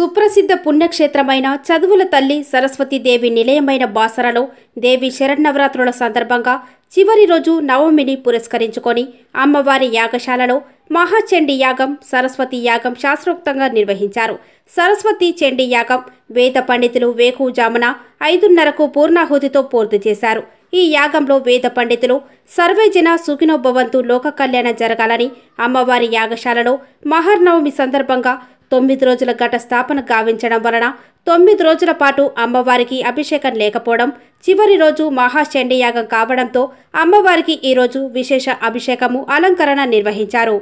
సుప్రసిద్ధ పుణ్యక్షేత్రమైన చదువుల తల్లి సరస్వతీదేవి నిలయమైన బాసరలో దేవి శరన్నవరాత్రుల సందర్భంగా చివరి రోజు నవమిని పురస్కరించుకొని అమ్మవారి యాగశాలలో మహాచండీ యాగం సరస్వతి యాగం శాస్త్రోక్తంగా నిర్వహించారు సరస్వతి చండీ యాగం వేద పండితులు వేకుజామున ఐదున్నరకు పూర్ణాహుతితో పూర్తి చేశారు ఈ యాగంలో వేద పండితులు సర్వేజన సుఖినోభవంతు లోక కళ్యాణం జరగాలని అమ్మవారి యాగశాలలో మహర్నవమి సందర్భంగా తొమ్మిది రోజుల ఘట స్థాపన గావించడం వలన తొమ్మిది రోజుల పాటు అమ్మవారికి అభిషేకం లేకపోవడం చివరి రోజు మహాచండీ యాగం కావడంతో అమ్మవారికి ఈ రోజు విశేష అభిషేకము అలంకరణ నిర్వహించారు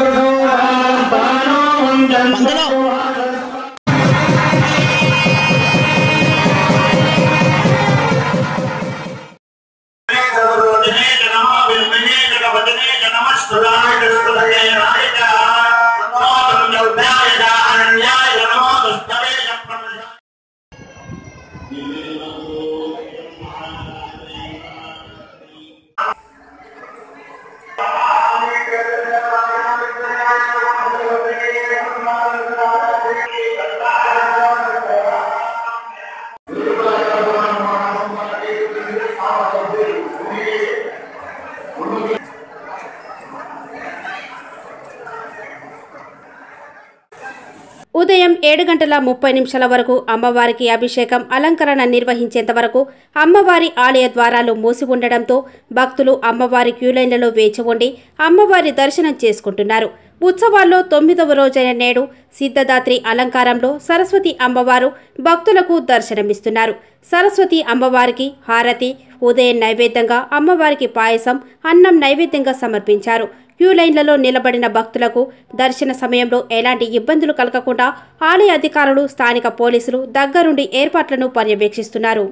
ఉదయం ఏడు గంటల ముప్పై నిమిషాల వరకు అమ్మవారికి అభిషేకం అలంకరణ నిర్వహించేంత వరకు అమ్మవారి ఆలయ ద్వారాలు మూసి ఉండడంతో భక్తులు అమ్మవారి క్యూలైన్లలో వేచి ఉండి అమ్మవారి దర్శనం చేసుకుంటున్నారు ఉత్సవాల్లో తొమ్మిదవ రోజైన నేడు సిద్ధదాత్రి అలంకారంలో సరస్వతి అమ్మవారు భక్తులకు దర్శనమిస్తున్నారు సరస్వతి అమ్మవారికి హారతి ఉదయం నైవేద్యంగా అమ్మవారికి పాయసం అన్నం నైవేద్యంగా సమర్పించారు క్యూ లైన్లలో నిలబడిన భక్తులకు దర్శన సమయంలో ఎలాంటి ఇబ్బందులు కలగకుండా ఆలయ అధికారులు స్థానిక పోలీసులు దగ్గరుండి ఏర్పాట్లను పర్యవేక్షిస్తున్నారు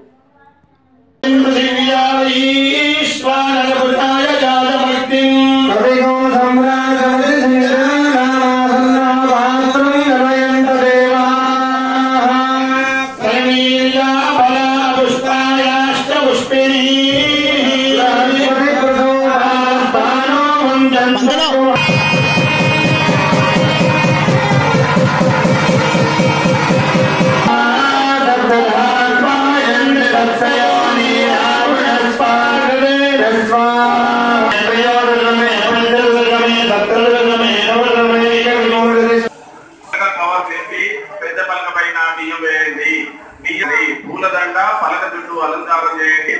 కవర్ చేసి పెద్ద పలక పైన బియ్యం వేయండి బియ్యం వేయి. పూలదండ పలక చుట్టూ అలంకారం చేయండి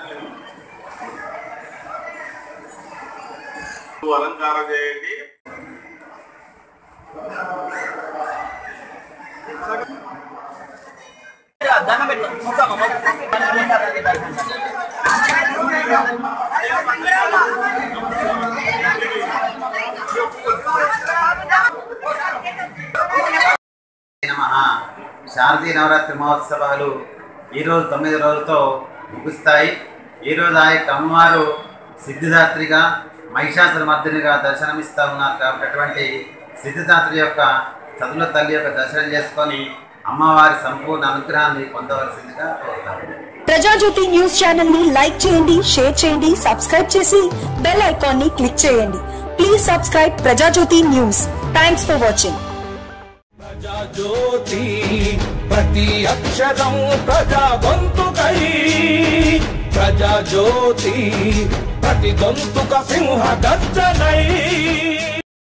అలంకారం చేయండి నమః శారదీయ నవరాత్రి మహోత్సవాలు ఈరోజు తొమ్మిది రోజులతో ముగుస్తాయి ఈరోజు ఆ యొక్క అమ్మవారు సిద్ధిదాత్రిగా మహిషాసుర మర్దినిగా దర్శనమిస్తూ ఉన్నారు కాబట్టి అటువంటి సిద్ధిదాత్రి యొక్క చదువుల తల్లి యొక్క దర్శనం చేసుకొని అమ్మవారి సంపూర్ణ అనుగ్రహాన్ని పొందవలసిందిగా కోరుతాను ప్రజాజ్యోతి న్యూస్ ఛానల్ ని లైక్ చేయండి షేర్ చేయండి సబ్స్క్రైబ్ చేసి బెల్ ఐకాన్ ని క్లిక్ చేయండి please subscribe Prajajyothi news thanks for watching Prajajyothi ప్రతి అక్షరం ప్రజా గొంతుకై ప్రజాజ్యోతి ప్రతి గొంతుక సింహ గర్జనై